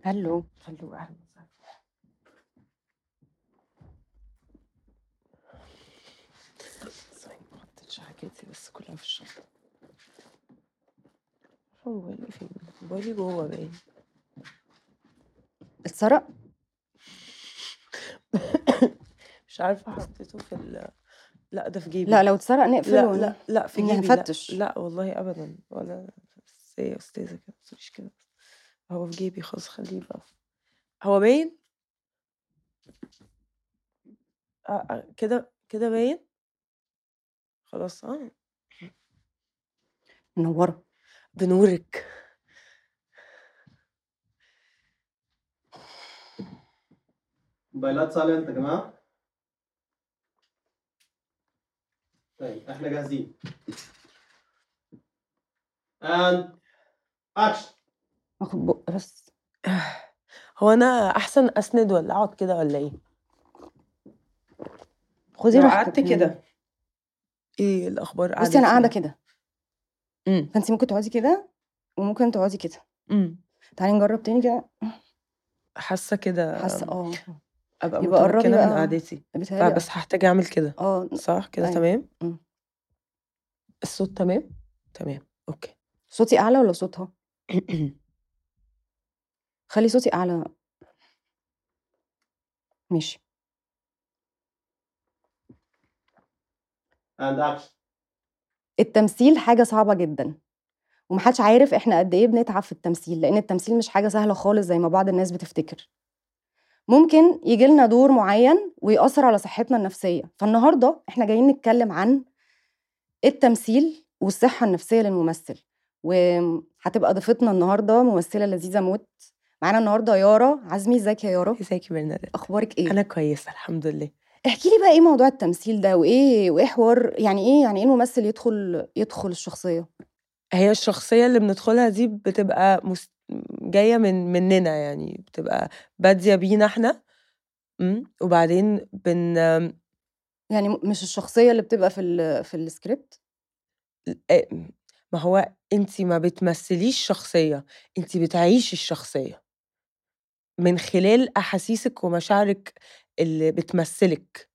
هلو هلو اهلا وسهلا ثواني ما حطيتش حاجاتي بس كلها في الشنطة هو موبايلي فين؟ موبايلي جوه باين اتسرق مش عارفة حطيته في ال لا ده في جيبي لا لو اتسرق نقفله لا ون- لا لا في يعني جيبي لا نفتش. لا والله ابدا ولا بس هي يا استاذه كده ما تقوليش كده هو في جيبي خلاص خليه بقى هو باين آه، آه، كده كده باين خلاص اه منوره بنورك موبايلات سايلنت يا جماعة طيب احنا جاهزين and action اخد بق بس هو انا احسن اسند ولا اقعد كده ولا ايه خدي لو راحتك قعدت يعني. كده ايه الاخبار بصي انا قاعده قعدتي؟ كده امم فانت ممكن تقعدي كده وممكن تقعدي كده امم تعالي نجرب تاني كده حاسه كده حاسه اه ابقى يبقى قربي متمكنه من بقى. قعدتي بتهيألي بس هحتاج اعمل كده اه صح كده أيوة. تمام مم. الصوت تمام تمام اوكي صوتي اعلى ولا صوتها خلي صوتي اعلى ماشي and action التمثيل حاجه صعبه جدا ومحدش عارف احنا قد ايه بنتعب في التمثيل لان التمثيل مش حاجه سهله خالص زي ما بعض الناس بتفتكر ممكن يجي لنا دور معين ويأثر على صحتنا النفسيه فالنهارده احنا جايين نتكلم عن التمثيل والصحه النفسيه للممثل وهتبقى ضيفتنا النهارده ممثله لذيذه موت معانا النهارده يارا عزمي ازيك يا يارا ازيك يا برنادات اخبارك ايه انا كويسه الحمد لله احكي لي بقى ايه موضوع التمثيل ده وايه وايه حوار يعني ايه يعني ايه الممثل يدخل يدخل الشخصيه هي الشخصيه اللي بندخلها دي بتبقى مس... جايه من مننا يعني بتبقى باديه بينا احنا امم وبعدين بن يعني م- مش الشخصيه اللي بتبقى في ال في السكريبت آه، ما هو انت ما بتمثليش شخصيه انت بتعيشي الشخصيه من خلال احاسيسك ومشاعرك اللي بتمثلك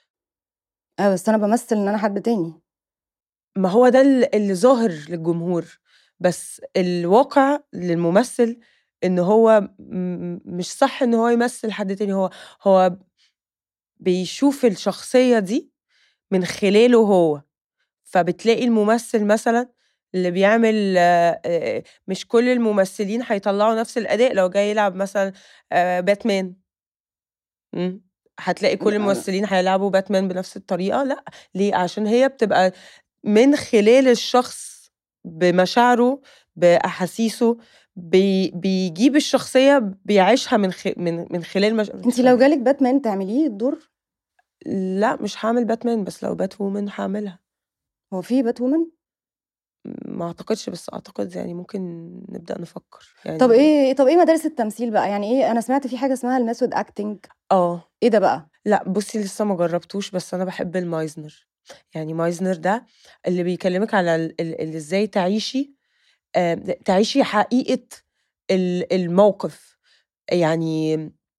اه بس انا بمثل ان انا حد تاني ما هو ده ال- اللي ظاهر للجمهور بس الواقع للممثل ان هو م- مش صح ان هو يمثل حد تاني هو هو بيشوف الشخصية دي من خلاله هو فبتلاقي الممثل مثلا اللي بيعمل آه، آه، مش كل الممثلين هيطلعوا نفس الأداء لو جاي يلعب مثلا آه، باتمان مم. هتلاقي كل لا. الممثلين هيلعبوا باتمان بنفس الطريقة لا ليه عشان هي بتبقى من خلال الشخص بمشاعره بأحاسيسه بي بيجيب الشخصية بيعيشها من خ... من من خلال مش... انت لو جالك باتمان تعمليه الدور لا مش هعمل باتمان بس لو بات وومن هعملها هو في بات وومن ما اعتقدش بس اعتقد يعني ممكن نبدأ نفكر يعني طب ايه طب ايه مدارس التمثيل بقى يعني ايه انا سمعت في حاجه اسمها الميثود اكتنج اه ايه ده بقى لا بصي لسه ما جربتوش بس انا بحب المايزنر يعني مايزنر ده اللي بيكلمك على ال- ال- ال- ازاي تعيشي آه، تعيشي حقيقة ال- الموقف يعني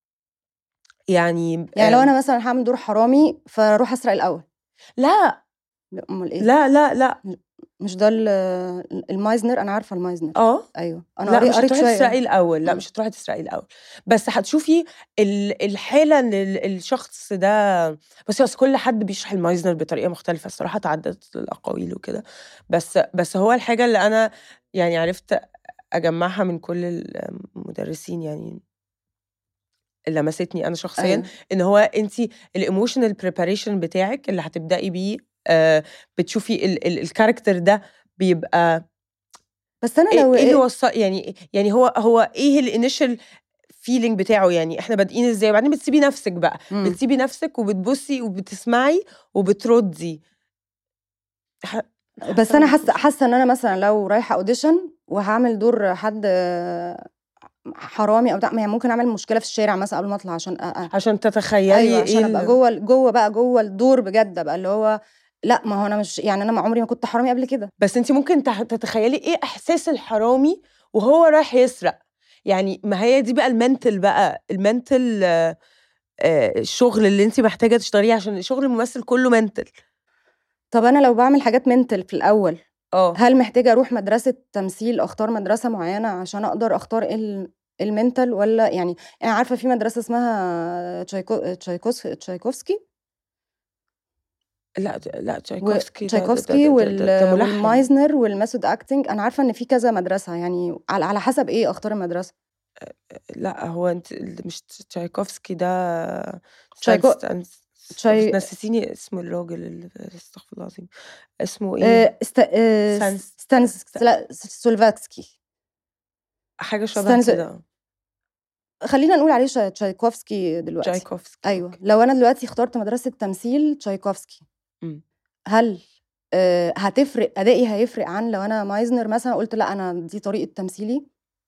يعني يعني لو آه، انا مثلا هعمل دور حرامي فاروح اسرق الاول لا لا، امال ايه لا لا لا مش ده ال- المايزنر انا عارفه المايزنر اه ايوه انا لا قريت مش قريت هتروحي تسرقي شويه الاول لا مم. مش هتروحي تسرقي الاول بس هتشوفي ال- الحاله ان ال- الشخص ده بس بس كل حد بيشرح المايزنر بطريقه مختلفه الصراحه تعددت الاقاويل وكده بس بس هو الحاجه اللي انا يعني عرفت اجمعها من كل المدرسين يعني اللي لمستني انا شخصيا ايوه ان هو انت الايموشنال بريباريشن بتاعك اللي هتبداي بيه آه بتشوفي ال- ال- الكاركتر ده بيبقى بس انا ايه لو إيه اللي إيه وصل يعني يعني هو هو ايه الانيشال فيلينج بتاعه يعني احنا بادئين ازاي وبعدين بتسيبي نفسك بقى مم. بتسيبي نفسك وبتبصي وبتسمعي وبتردي ح- بس انا حاسة حاسه حاسه ان انا مثلا لو رايحه اوديشن وهعمل دور حد آه، حرامي او بتاع يعني ممكن اعمل مشكله في الشارع مثلا قبل ما اطلع عشان أ... أ... عشان تتخيلي ايوه ايه عشان ابقى ال- جوه جوه بقى جوه الدور بجد ابقى اللي هو لا ما هو انا مش يعني انا ما عمري ما كنت حرامي قبل كده بس انت ممكن تح- تتخيلي ايه احساس الحرامي وهو رايح يسرق يعني ما هي دي بقى المنتل بقى المنتل آه، آه، الشغل اللي انت محتاجه تشتغليه عشان شغل الممثل كله منتل طب انا لو بعمل حاجات منتل في الاول اه هل محتاجه اروح مدرسه تمثيل اختار مدرسه معينه عشان اقدر اختار ايه ال- المنتل ولا يعني انا عارفه في مدرسه اسمها تشايكو تشايكوس تشايكوفسكي لا لا و- تشايكوفسكي ده- ده- تشايكوفسكي ده- ده- وال- ده- ده ملحن. والمايزنر والميثود اكتنج انا عارفه ان في كذا مدرسه يعني على على حسب ايه اختار المدرسه لا هو انت ال- مش تشايكوفسكي ده تشايكو- استنى- استنى- تشاي- نسيتيني اسم الراجل اللي استغفر الله العظيم اسمه ايه آه، است... آه، سانس- ستانس لا، سولفاتسكي حاجه شبه ستانز- كده خلينا نقول عليه شا- تشايكوفسكي دلوقتي تشايكوفسكي ايوه أوكي. لو انا دلوقتي اخترت مدرسه تمثيل تشايكوفسكي مم. هل آه، هتفرق ادائي هيفرق عن لو انا مايزنر مثلا قلت لا انا دي طريقه تمثيلي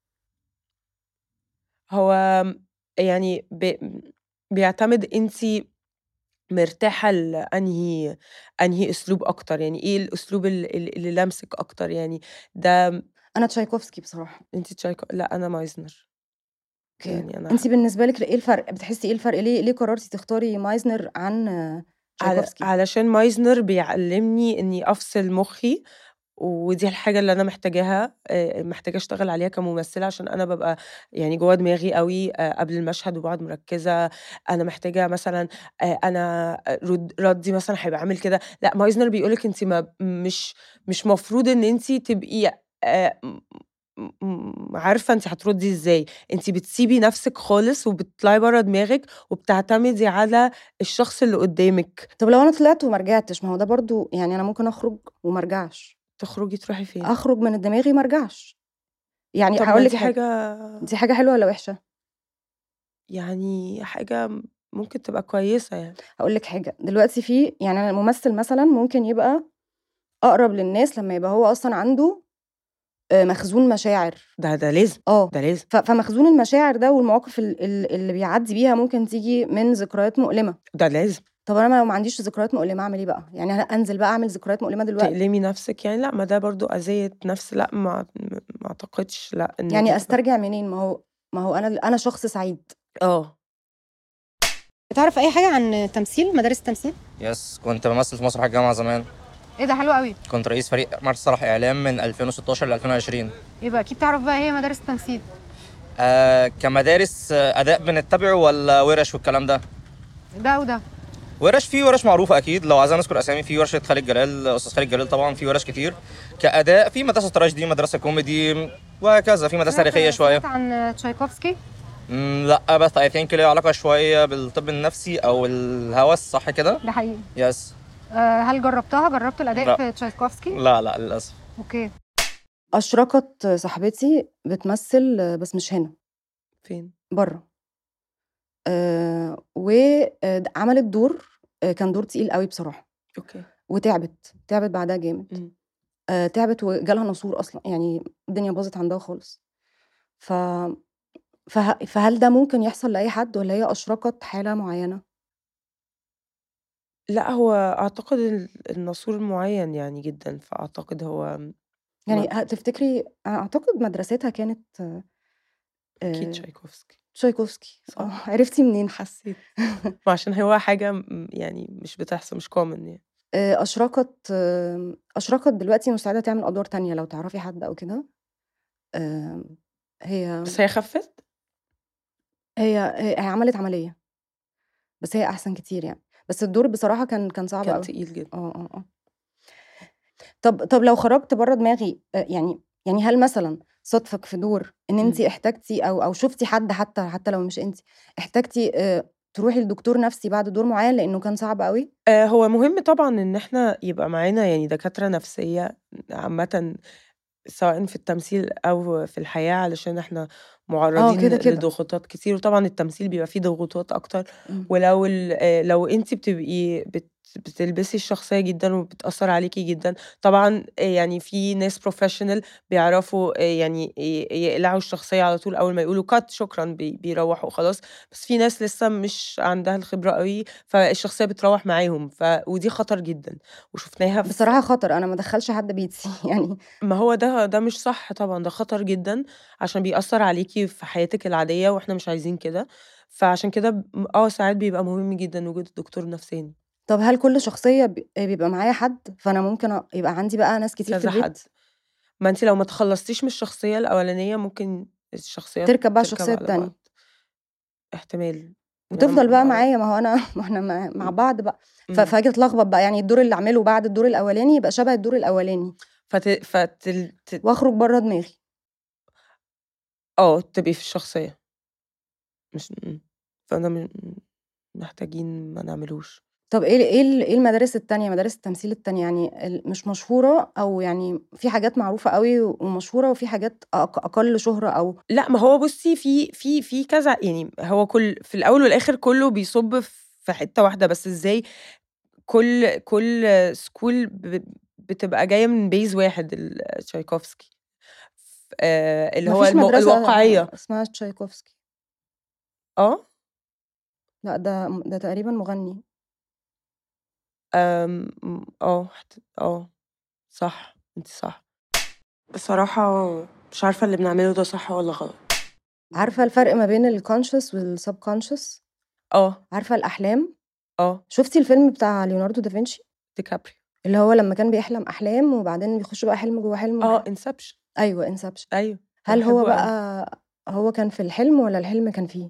هو يعني بي بيعتمد انت مرتاحة لأنهي أنهي أسلوب أكتر يعني إيه الأسلوب اللي, اللي لمسك أكتر يعني ده انا تشايكوفسكي بصراحه أنت تشايكو لا أنا مايزنر اوكي يعني أنا انت بالنسبه لك ايه الفرق بتحسي ايه الفرق ليه ليه قررتي تختاري مايزنر عن آه، على تشايكوفسكي علشان مايزنر بيعلمني إني أفصل مخي ودي الحاجة اللي أنا محتاجاها آه، محتاجة أشتغل عليها كممثلة عشان أنا ببقى يعني جوه دماغي قوي آه، قبل المشهد وبقعد مركزة أنا محتاجة مثلا آه، أنا رد ردي مثلا هيبقى عامل كده لا مايزنر بيقولك أنت ما مش مش مفروض إن أنت تبقي آه، م- م- عارفة أنت هتردي إزاي أنت بتسيبي نفسك خالص وبتطلعي بره دماغك وبتعتمدي على الشخص اللي قدامك طب لو انا طلعت وما رجعتش ما هو ده برضو يعني انا ممكن اخرج وما ارجعش تخرجي تروحي فين اخرج من دماغي ما ارجعش يعني طب ما هقول لك دي حاجه حاجة دي حاجه حلوه ولا وحشه يعني حاجة ممكن تبقى كويسة يعني هقول لك حاجه دلوقتي في يعني أنا الممثل مثلا ممكن يبقى اقرب للناس لما يبقى هو اصلا عنده آه، مخزون مشاعر ده ده لازم اه ده لازم ف- فمخزون المشاعر ده والمواقف ال- ال- اللي بيعدي بيها ممكن تيجي من ذكريات مؤلمه ده لازم طب انا لو ما عنديش ذكريات مؤلمه اعمل ايه بقى يعني أنا انزل بقى اعمل ذكريات مؤلمه دلوقتي تألمي نفسك يعني لا ما ده برضو أذية نفس لا ما ما أعتقدش لا إن دي يعني تبقى- استرجع منين ما هو ما هو انا انا شخص سعيد اه بتعرف اي حاجه عن تمثيل مدارس التمثيل يس كنت بمثل في مسرح الجامعة زمان ايه ده حلو قوي كنت رئيس فريق مسرح إعلام من 2016 ل 2020 يبقى اكيد تعرف بقى ايه مدارس التمثيل آه كمدارس آه، أداء بنتبعه ولا ورش والكلام ده؟ ده وده ورش في ورش معروفة أكيد لو عايزين نذكر أسامي في ورشة خالد جلال أستاذ خالد جلال طبعا في ورش كتير كأداء في مدرسة تراجيدي مدرسة كوميدي وهكذا في مدرسة تاريخية شوية سمعت عن تشايكوفسكي مم، لا بس اي ثينك ليه علاقة شوية بالطب النفسي أو الهوس صح كده؟ ده حقيقي يس أه هل جربتها جربت الاداء لا. في تشايكوفسكي لا لا للأسف اوكي اشرقت صاحبتي بتمثل آه، بس مش هنا فين بره آه وعملت دور آه كان دور تقيل قوي بصراحه اوكي وتعبت تعبت بعدها جامد مم. آه تعبت وجالها نسور اصلا يعني الدنيا باظت عندها خالص ف فه... فهل ده ممكن يحصل لاي حد ولا هي اشرقت حاله معينه لا هو أعتقد ال- الناسور معين يعني جدا فأعتقد هو يعني ما- هتفتكري انا اعتقد مدرستها كانت آه، أكيد آه، تشايكوفسكي تشايكوفسكي صح. اه عرفتي منين حسيت ما عشان هو حاجة م- يعني مش بتحصل مش كومن يعني آه، أشرقت آه، أشرقت دلوقتي مستعدة تعمل أدوار تانية لو تعرفي حد أو كده آه، هي بس هي خفت هي هي هي عملت عملية بس هي أحسن كتير يعني بس الدور بصراحة كان كان صعب كان أوي تقيل جدا اه اه اه طب طب لو خرجت بره دماغي آه، يعني يعني هل مثلا صدفك في دور ان انت مم. احتاجتي او او شفتي حد حتى حتى لو مش انت احتاجتي آه، تروحي لدكتور نفسي بعد دور معين لانه كان صعب قوي آه، هو مهم طبعا ان احنا يبقى معانا يعني دكاترة نفسية عامة سواء في التمثيل او في الحياة علشان احنا معرضين كده كده. لضغوطات كتير وطبعا التمثيل بيبقى فيه ضغوطات اكتر مم. ولو ال- آه، لو انت بتبقي بت بتلبسي الشخصية جدًا وبتأثّر عليكِ جدًا، طبعًا آآ يعني في ناس professional بيعرفوا آآ يعني ي يقلعوا الشخصية على طول أول ما يقولوا cut شكرًا بي بيروّحوا وخلاص، بس في ناس لسه مش عندها الخبرة أوي، فالشخصية بتروّح معاهم، ف ودي خطر جدًا، وشُفناها في بصراحة خطر، أنا ما ادخّلش حد بيتي يعني ما هو ده ده مش صح طبعًا، ده خطر جدًا عشان بيأثّر عليكِ في حياتِك العادية وإحنا مش عايزين كده، فعشان كده ب آه ساعات بيبقى مهم جدًا وجود الدكتور النفساني، طب هل كل شخصية ب بيبقى معايا حد؟ فأنا ممكن أ يبقى عندي بقى ناس كتير في كذا البيت؟ حد. ما أنتِ لو ما تخلّصتيش من الشخصية الأولانية ممكن الشخصيات تركب بقى تركب الشخصية على التانية. بعض. احتمال. يعني وتفضل بقى م معايا ما هو أنا ما إحنا مع مع بعض بقى، ف إمم. فآجي أتلخبط بقى، يعني الدور اللي أعمله بعد الدور الأولاني يبقى شبه الدور الأولاني، فت فتل ت وأخرج برّه دماغي. آه، تبقي في الشخصية. مش إمم. فأنا م محتاجين ما نعملوش. طب إيه ال إيه ال إيه المدارس التانية، مدارس التمثيل التانية يعني ال مش مشهورة أو يعني في حاجات معروفة أوي ومشهورة وفي حاجات أق أقل شهرة أو لأ، ما هو بُصّي في في في كذا يعني هو كل في الأول والآخر كُلّه بيصُب في حتّة واحدة، بس إزاي كل كل school ب بتبقى جاية من base واحد ال تشايكوفسكي. ف آآ اللي ما هو فيش الم مدرسة الواقعية. اسمها تشايكوفسكي. آه؟ لأ، ده م ده تقريبًا مغني. آمم، آه، احت آه، صح، أنتِ صح. بصراحة مش عارفة اللي بنعمله ده صح والّا غلط. عارفة الفرق ما بين الconscious والsubconscious؟ آه، عارفة الأحلام؟ آه، شُفتِ الفيلم بتاع ليوناردو دافنشي؟ ديكابريو. اللي هو لمّا كان بيحلم أحلام وبعدين بيخش بقى حلم جوّه حلم آه، وح Inception. أيوه Inception. أيوه، هل أنا هو باحبه أوي. بقى هو كان في الحلم والّا الحلم كان فيه؟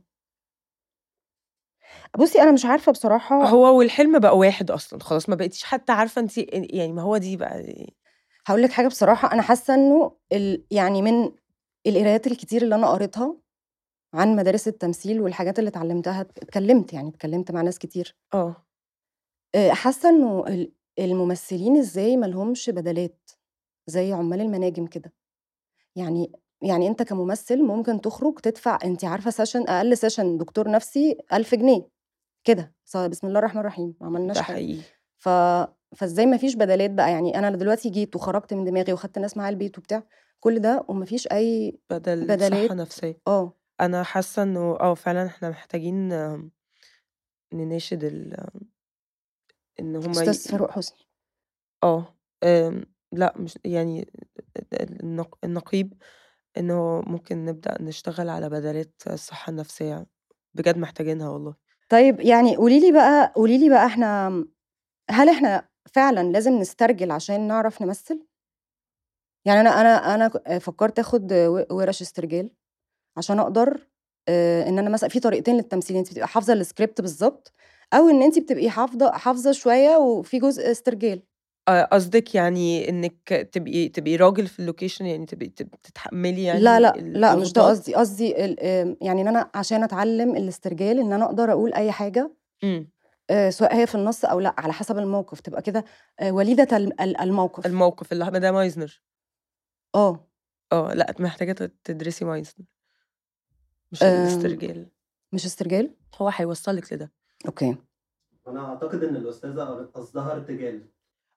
بُصّي، أنا مش عارفة بصراحة هو والحلم بقوا واحد أصلًا، خلاص ما بقيتيش حتى عارفة أنتِ يعني ما هو دي بقى هاقول لِك حاجة بصراحة، أنا حاسة إنه ال يعني من القرايات الكتير اللي أنا قريتها عن مدارس التمثيل والحاجات اللي اتعلمتها اتكلمت يعني اتكلمت مع ناس كتير. آه. آآ، حاسة إنه ال الممثلين إزاي ما لهمش بدَلات، زي عُمّال المناجم كده. يعني يعني أنت كممثل ممكن تخرج تدفع أنتِ عارفة session أقل session دكتور نفسي 1000 جنيه، كده ص بسم الله الرحمن الرحيم، ما عملناش ده حاجة. حقيقي. ف فإزاي ما فيش بدَلات بقى، يعني أنا دلوقتي جيت وخرجت من دماغي وخدت ناس معايا البيت وبتاع، كل ده وما فيش أي بدل صحة بدَلات نفسية. آه. أنا حاسة إنه آه، فعلًا إحنا محتاجين نناشد ال إن هم ي أستاذ فاروق حسني. آه، آمم، لأ مش يعني النق النقيب إنه ممكن نبدأ نشتغل على بدَلات الصحة النفسية، بجد محتاجينها والله. طيب يعني قولي لي بقى قولي لي بقى إحنا هل إحنا فعلًا لازم نسترجل عشان نعرف نمثل؟ يعني أنا أنا أنا ك فكّرت آخُد و وِرَش استرجال عشان أقدر آآ إن أنا مثلًا في طريقتين للتمثيل، أنتِ بتبقي حافظة الscript بالضبط أو إن أنتِ بتبقي حافظة حافظة شوية وفي جزء استرجال. آآ قصدِك يعني إنِّك تبقي تبقي راجل في الlocation يعني تبقي تب تتحمّلي يعني لا، لأ، لأ مش ده الضغوطات؟ قصدي، قصدي ال آمم يعني إن أنا عشان أتعلّم الاسترجال إن أنا أقدر أقول أي حاجة إمم. آآ سواء هي في النَص أو لأ، على حسب الموقف، تبقى كده آآ وليدة ال ال الموقف. الموقف اللي هو ده مايزنر. آه. آه، لأ محتاجة ت تدرسي مايزنر. مش آمم الاسترجال. مش استرجال؟ هو هيوصّلِك لده. أوكي. أنا أعتقد إن الأستاذة قر قصدها ارتجال.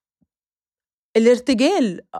الارتجال أ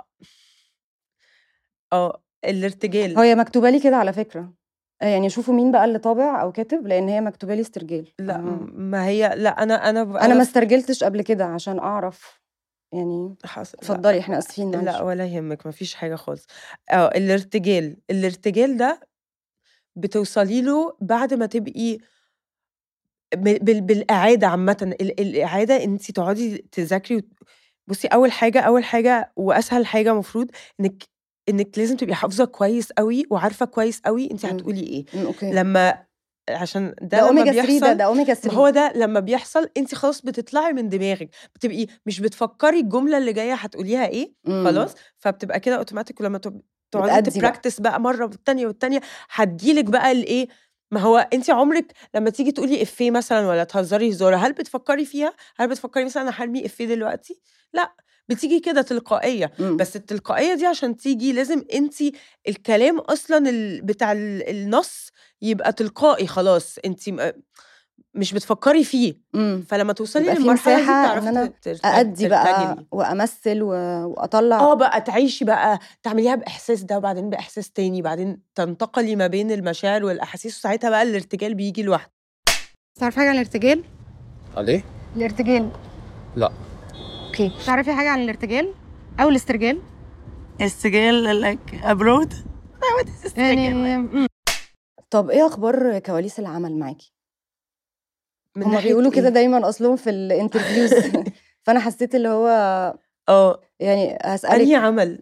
آه، الارتجال. هي مكتوبة لي كده على فكرة. آآ يعني شوفوا مين بقى اللي طابع أو كاتب، لإن هي مكتوبة لي استرجال. لأ، آه. م ما هي لأ، أنا أنا ب أنا ما ف استرجلتش قبل كده عشان أعرف يعني حص لأ، اتفضلي إحنا آسفين لأ معلش. ولا يهمِّك ما فيش حاجة خالص. آه، الارتجال، الارتجال ده بتوصلي له بعد ما تبقي ب بال بالإعادة عامةً، ال الإعادة إن أنتِ تقعدي تذاكري وت بُصّي أول حاجة أول حاجة وأسهل حاجة المفروض إنِّك إنِّك لازم تبقي حافظة كويس أوي وعارفة كويس أوي أنتِ إمم. هتقولي إيه. إمم، أوكي. لمّا عشان ده ده لمّا omega 3 ده بيحصل ده omega ما 3. هو ده لمّا بيحصل أنتِ خلاص بتطلعي من دماغِك، بتبقي مش بتفكّري الجملة اللي جاية هتقوليها إيه، إمم. خلاص، فبتبقى كده automatic ولمّا تب تقعدي بتأدّي بقى. تpractice بقى مرّة والتانية والتانية، هتيجي لِك بقى الإيه، ما هو أنتِ عمرِك لمّا تيجي تقولي إفيه مثلًا والّا تهزري هزارة، هل بتفكّري فيها؟ هل بتفكّري مثلًا أنا هارمي إفيه دلوقتي؟ لأ، بتيجي كده تلقائية، إمم. بس التلقائية دي عشان تيجي لازم أنتِ الكلام أصلًا ال بتاع ال النَص يبقى تلقائي خلاص، أنتِ م مش بتفكري فيه امم فلما توصلي يبقى في للمرحله دي مساحة بتعرفي إن أنا ت- ترتج- أأدي بقى ترتجلي. وأمثل و- وأطلع اه بقى تعيشي بقى تعمليها باحساس ده وبعدين باحساس تاني بعدين تنتقلي ما بين المشاعر والاحاسيس وساعتها بقى الارتجال بيجي لوحده تعرف حاجه عن الارتجال ليه؟ الارتجال لا. اوكي تعرفي حاجه عن الارتجال او الاسترجال استجال like abroad يعني مم. طب إيه أخبار كواليس العمل معاكي؟ من هما ناحية بيقولوا كده إيه؟ دايما أصلهم في الانترفيوز فأنا حسيت اللي هو اه يعني انهي هسألك عمل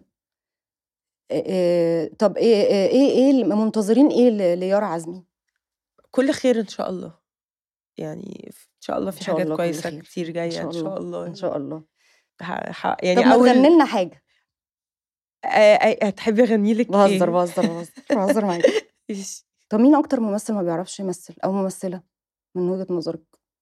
إيه طب إيه إيه إيه, إيه منتظرين إيه ل- ليارا عزمي؟ كل خير ان شاء الله يعني ان شاء الله إن في شاء حاجات الله كل كويسه خير. كتير جايه ان شاء الله إن شاء الله ح... ح... طب يعني ما اول تغني لنا حاجة آه، آه، هتحبي اغني لك بهزر بهزر بهزر بهزر معاكي طب مين أكتر ممثل ما بيعرفش يمثل أو ممثلة من وجهة نظرك؟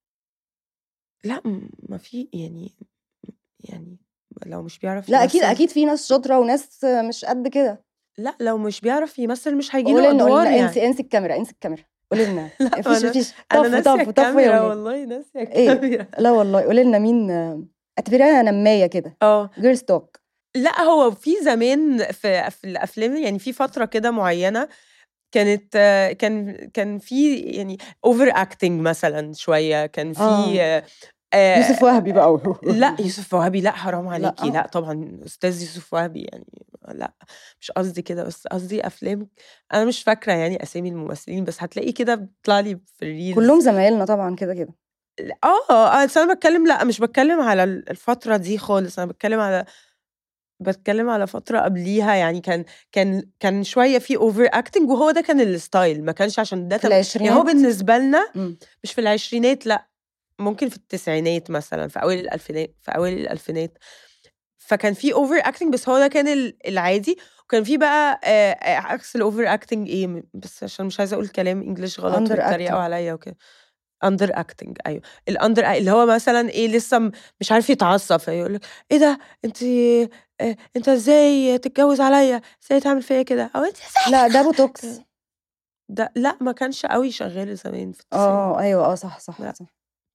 لا م- ما في يعني يعني لو مش بيعرف لا أكيد يمثل- أكيد في ناس شاطرة وناس مش قد كده لا لو مش بيعرف يمثل مش هيجي قولي له لنا قولي ادوار لنا يعني انسي انسي الكاميرا انسي الكاميرا قولي لنا لا، مفيش أنا- مفيش انا طفوا ناسيه طفوا طفوا الكاميرا يا ولاد والله ناسيه إيه؟ الكاميرا لا والله قولي لنا مين آه، اعتبريها نمايه كده اه جيرل ستوك لا هو في زمان في في الافلام يعني في فتره كده معينه كانت آه، كان كان في يعني اوفر اكتنج مثلا شويه كان في آه. آه، آه، يوسف وهبي بقى لا يوسف وهبي لا حرام عليكي آه. لا طبعا استاذ يوسف وهبي يعني لا مش قصدي كده بس قصدي افلام انا مش فاكره يعني اسامي الممثلين بس هتلاقي كده بيطلع لي في الريلز كلهم زمايلنا طبعا كده كده اه اه بس انا بتكلم لا مش بتكلم على ال- الفتره دي خالص انا بتكلم على بتكلم على فتره قبليها يعني كان كان كان شويه في اوفر اكتنج وهو ده كان الستايل ما كانش عشان ده في تم- يعني هو العشرينات بالنسبه لنا مم. مش في العشرينات لا ممكن في التسعينات مثلا في اوائل الالفينات في اوائل الالفينات فكان في اوفر اكتنج بس هو ده كان ال- العادي وكان في بقى آه، آه، عكس الاوفر اكتنج ايه م- بس عشان مش عايزه اقول كلام انجلش غلط Under ويتريقوا acting. عليا وكده اندر اكتنج ايوه الاندر اللي هو مثلا ايه لسه م- مش عارف يتعصب فيقول لك ايه ده انت آه، انت ازاي تتجوز عليا ازاي تعمل فيا كده او انت ازاي لا ده بوتوكس ده لا ما كانش قوي شغال زمان في التسعينات اه ايوه اه صح صح لا. صح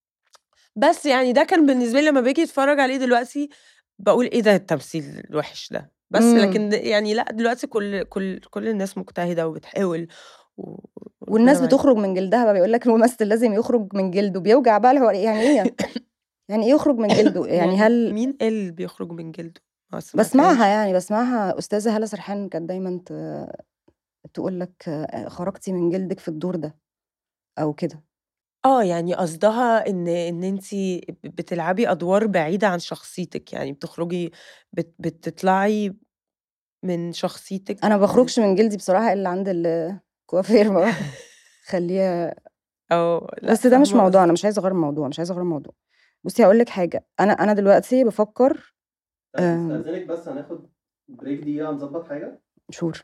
بس يعني ده كان بالنسبه لي لما باجي اتفرج عليه دلوقتي بقول ايه ده التمثيل الوحش ده بس مم. لكن د- يعني لا دلوقتي كل كل كل الناس مجتهده وبتحاول و... والناس وربنا معاك. بتخرج من جلدها بقى بيقول لك الممثل لازم يخرج من جلده بيوجع بقى الحوار يعني ايه يعني ايه يخرج من جلده يعني هل مين قال بيخرج من جلده ما سمعتهاش. بسمعها يعني بسمعها استاذه هاله سرحان كانت دايما ت... تقول لك آه، خرجتي من جلدك في الدور ده او كده اه يعني قصدها ان ان انت بتلعبي ادوار بعيده عن شخصيتك يعني بتخرجي بت... بتطلعي من شخصيتك انا ما بخرجش من جلدي بصراحه الا عند الكوافير بقى خليها او لا بس ده مش فاهمة موضوع انا مش عايزه اغير الموضوع مش عايزه اغير الموضوع بصي هقول لك حاجه انا انا دلوقتي بفكر طيب آم. استاذنك بس هناخد بريك دقيقه نظبط حاجه شور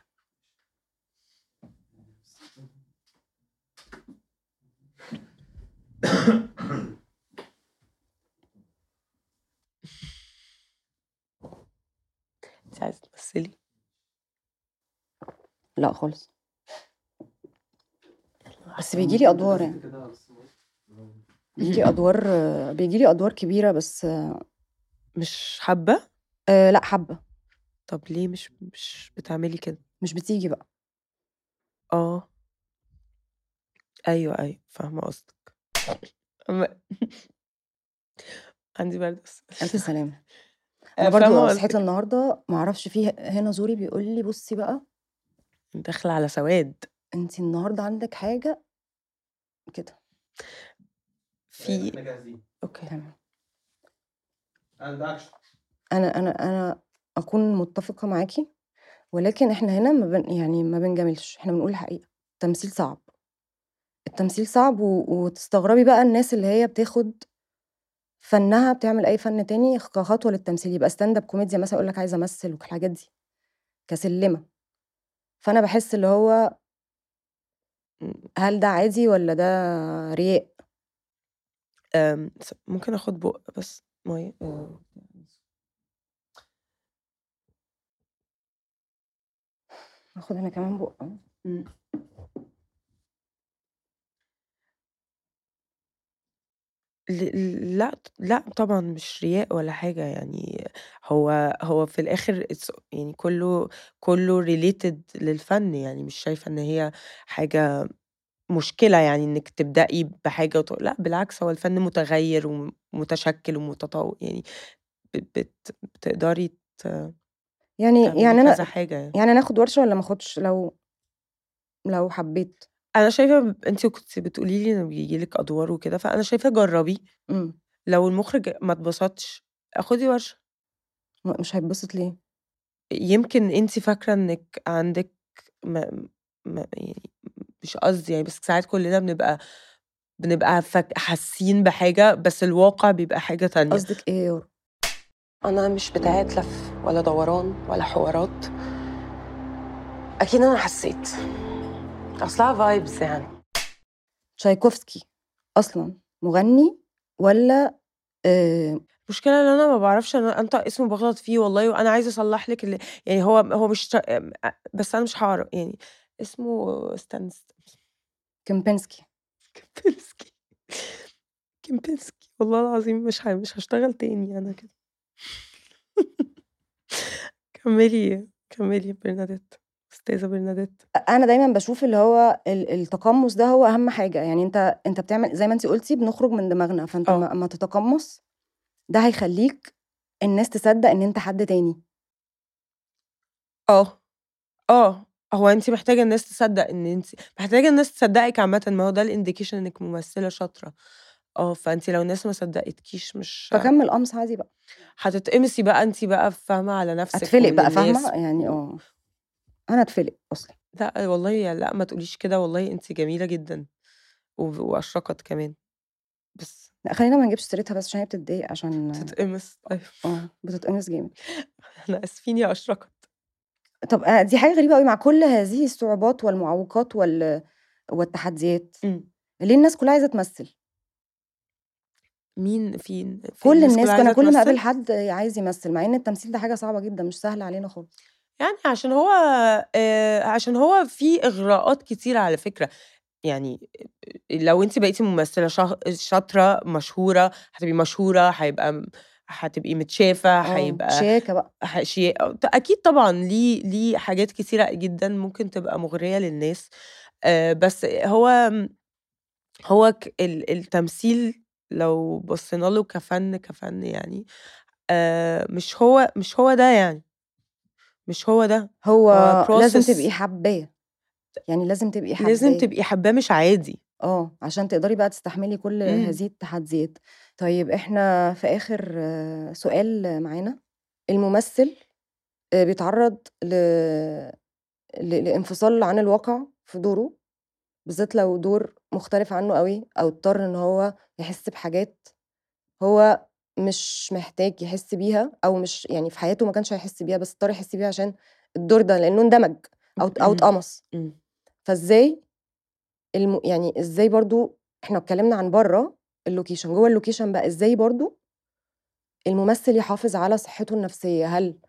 انت عايزه تمثلي لا خالص بس بيجي لي ادوار يعني كده بس بيجي لي ادوار بيجي لي ادوار كبيره بس مش حابه آه لا حبه طب ليه مش مش بتعملي كده مش بتيجي بقى اه ايوه ايوه فاهمه قصدك أما- عندي برد بس الف سلامه أنا انا فاهمة برضو قصدك. صحيت النهارده ما اعرفش فيه هنا زوري بيقول لي بصي بقى داخله على سواد انت النهارده عندك حاجه كده في احنا جاهزين اوكي تمام اند اكشن انا انا انا اكون متفقه معاكي ولكن احنا هنا ما بن يعني ما بنجاملش احنا بنقول الحقيقه التمثيل صعب التمثيل صعب و... وتستغربي بقى الناس اللي هي بتاخد فنها بتعمل اي فن تاني كخطوه للتمثيل يبقى ستاند اب كوميديا مثلا يقول لك عايزه امثل والحاجات دي كسلمه فانا بحس اللي هو م- هل ده عادي ولا ده رياء أم، س- ممكن اخد بق بس ميه أه، اخد انا كمان بق ل- لا لا طبعا مش رياء ولا حاجة يعني هو هو في الآخر it's- يعني كله كله related للفن يعني مش شايفة إن هي حاجة مشكلة يعني إنك تبدأي بحاجة وت... لا بالعكس هو الفن متغير ومتشكل ومتطور يعني ب- بت... بتقدري ت... يعني تعملي يعني كذا انا حاجة يعني يعني ناخد ورشه ولا ما اخدش لو لو حبيت أنا شايفة أنت كنت بتقولي لي إنه بيجيلك أدوار وكده فأنا شايفة جربي امم لو المخرج ما اتبسطش خدي ورشة مش هيتبسط ليه يمكن انت فاكرة انك عندك ما ما يعني مش قصدي يعني بس ساعات كلنا بنبقى بنبقى فاك حاسين بحاجة بس الواقع بيبقى حاجة تانية قصدك ايه يا يورو أنا مش بتاعت لف ولا دوران ولا حوارات أكيد أنا حسيت أصلها فايبز يعني تشايكوفسكي اصلا مغني ولا آه المشكلة ان انا ما بعرفش انا انطق اسمه بغلط فيه والله وانا عايزة اصلح لك اللي يعني هو هو مش تا- بس انا مش هعرف يعني اسمه استنى كيمبنسكي كيمبنسكي كيمبنسكي والله العظيم مش ه... مش هشتغل تاني انا كده كملي كملي برناديت استاذة برناديت انا دايما بشوف اللي هو ال- التقمص ده هو اهم حاجه يعني انت انت بتعمل زي ما انت قلتي بنخرج من دماغنا فانت اه. ما اما تتقمص ده هيخليك الناس تصدق ان انت حد تاني اه اه هو انت محتاجة الناس تصدق ان انت محتاجة الناس تصدقك عامة ما هو ده الانديكيشن انك ممثلة شاطرة اه فانت لو الناس ما صدقتكيش مش فكمل قمص عادي بقى هتتقمصي بقى انت بقى فاهمة على نفسك اتفلق بقى وللناس فاهمه يعني اه انا اتفلق اصلا لا والله لا ما تقوليش كده والله انت جميلة جدا و- واشرقت كمان بس لا خلينا ما نجيبش سيرتها بس عشان هي بتتضايق عشان تتقمص طيب اه بتتقمص جامد احنا اسفين يا اشرقت طب آه، دي حاجه غريبه قوي مع كل هذه الصعوبات والمعوقات وال والتحديات مم. ليه الناس كلها عايزه تمثل مين فين في كل الناس كلها انا عايزة كل ما اقابل تمثل؟ حد عايز يمثل مع ان التمثيل ده حاجه صعبه جدا مش سهله علينا خالص يعني عشان هو آه عشان هو في اغراءات كتيرة على فكرة يعني لو انت بقيتي ممثلة شا- شاطرة مشهورة هتبقي مشهورة هيبقى هتبقي متشافة اه هيبقى شياكه بقى ح- شيء اكيد طبعا ليه ليه حاجات كتيره جدا ممكن تبقى مغريه للناس آه، بس هو هو ك- ال- التمثيل لو بصينا له كفن كفن يعني آه، مش هو مش هو ده يعني مش هو ده هو هو لازم process. تبقي حباه يعني لازم تبقي حباه لازم تبقي حباه مش عادي اه عشان تقدري بقى تستحملي كل مم. هذه التحديات طيب احنا في اخر آه، سؤال معانا الممثل آه، بيتعرض ل... ل... لانفصال عن الواقع في دوره بالذات لو دور مختلف عنه قوي او اضطر ان هو يحس بحاجات هو مش محتاج يحس بيها او مش يعني في حياته ما كانش هيحس بيها بس اضطر يحس بيها عشان الدور ده لانه اندمج او او مم. اتقمص مم. فازاي الم... يعني ازاي برضو احنا اتكلمنا عن بره اللوكيشن جوه اللوكيشن بقى ازاي برضو الممثل يحافظ على صحته النفسية هل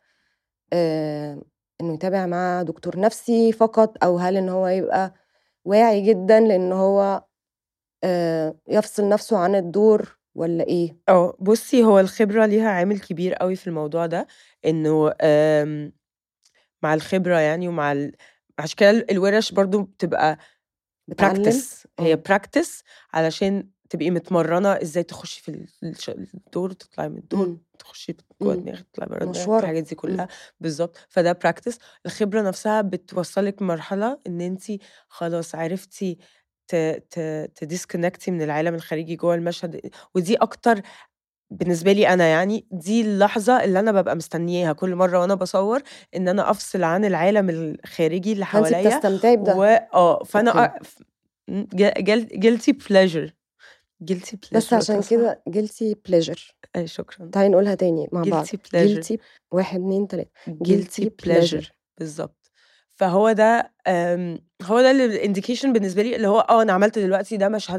آه انه يتابع مع دكتور نفسي فقط او هل ان هو يبقى واعي جدا لان هو آه يفصل نفسه عن الدور ولا ايه اه بصي هو الخبرة ليها عامل كبير قوي في الموضوع ده انه آم، مع الخبرة يعني ومع ال... عشان كده الورش برضو بتبقى بتعلم براكتس هي اه براكتس علشان تبقي متمرنة ازاي تخشي في الش- الدور تطلعي من الدور مم. تخشي جوه مم. دماغك تطلعي بره دماغك مشوره الحاجات دي مم. كلها بالظبط فده براكتس الخبرة نفسها بتوصلك مرحلة ان انت خلاص عرفتي ت ت تديسكونكتي من العالم الخارجي جوه المشهد ودي اكتر بالنسبه لي انا يعني دي اللحظه اللي انا ببقى مستنياها كل مره وانا بصور ان انا افصل عن العالم الخارجي اللي فانت حواليا بتستمتعي و بده اه فانا اوكي أ- ف- م- جل- جل- guilty pleasure guilty بس pleasure عشان قلتها صح؟ كده guilty pleasure اي شكرا تعالي نقولها تاني مع بعض guilty pleasure guilty واحد اتنين تلاتة guilty guilty pleasure pleasure بالظبط فهو ده أم، هو ده الانديكيشن بالنسبه لي اللي هو اه انا عملت دلوقتي ده مشهد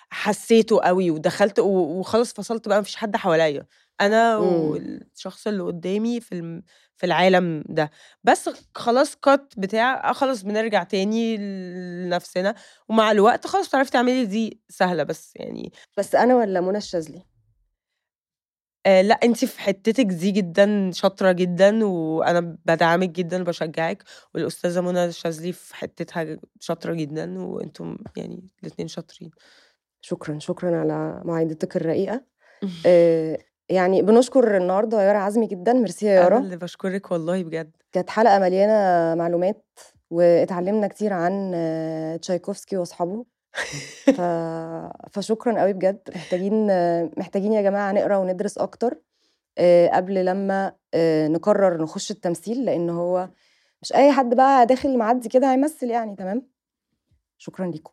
حسيته قوي ودخلت و- وخلاص فصلت بقى مفيش حد حواليا انا مم. والشخص اللي قدامي في الم... في العالم ده بس خلاص كات بتاع آه خلاص بنرجع تاني لنفسنا ومع الوقت خلاص بتعرفي تعملي دي سهله بس يعني بس انا ولا منى الشاذلي آه لا انت في حتتك دي جدا شاطره جدا وانا بدعمك جدا وبشجعك والاستاذه منى الشاذلي في حتتها شاطره جدا وانتم يعني الاثنين شاطرين شكرا شكرا على معايدتك الرقيقه آه، يعني بنشكر النهارده يارا عزمي جدا ميرسي يا انا يارا اللي بشكرك والله بجد كانت حلقه مليانه معلومات واتعلمنا كتير عن آه، تشايكوفسكي واصحابه ف... فشكرا قوي بجد محتاجين آه، محتاجين يا جماعه نقرا وندرس اكتر آه، قبل لما آه، نقرر نخش التمثيل لان هو مش اي حد بقى داخل معدي كده هيمثل يعني تمام شكرا ليكم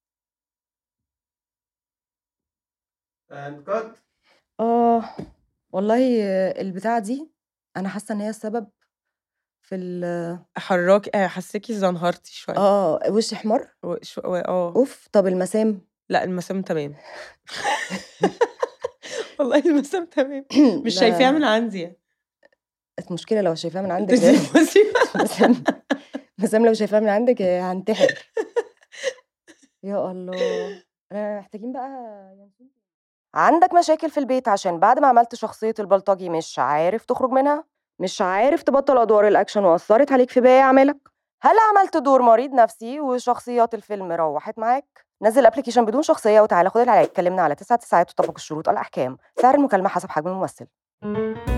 and cut اه والله آه، البتاعه دي انا حاسه ان هي السبب في ال حراك آه، حسيكي زنهرتي شويه اه وشي احمر و- شو- و- اه اوف طب المسام لا المسام تمام والله المسام تمام مش لا، شايفاها من عندي المشكله لو شايفاها من عندك بصي- بصي. مسام مسام لو شايفاها من عندك آه، هنتحر يا الله آه، محتاجين بقى ينسون. عندك مشاكل في البيت عشان بعد ما عملت شخصية البلطجي مش عارف تخرج منها؟ مش عارف تبطل أدوار الأكشن وأثرت عليك في باقي أعمالك؟ هل عملت دور مريض نفسي وشخصيات الفيلم روحت معاك؟ نزل ابلكيشن بدون شخصية وتعالى خد العلاج اتكلمنا على تسعة ساعات وطبق الشروط الأحكام سعر المكالمة حسب حجم الممثل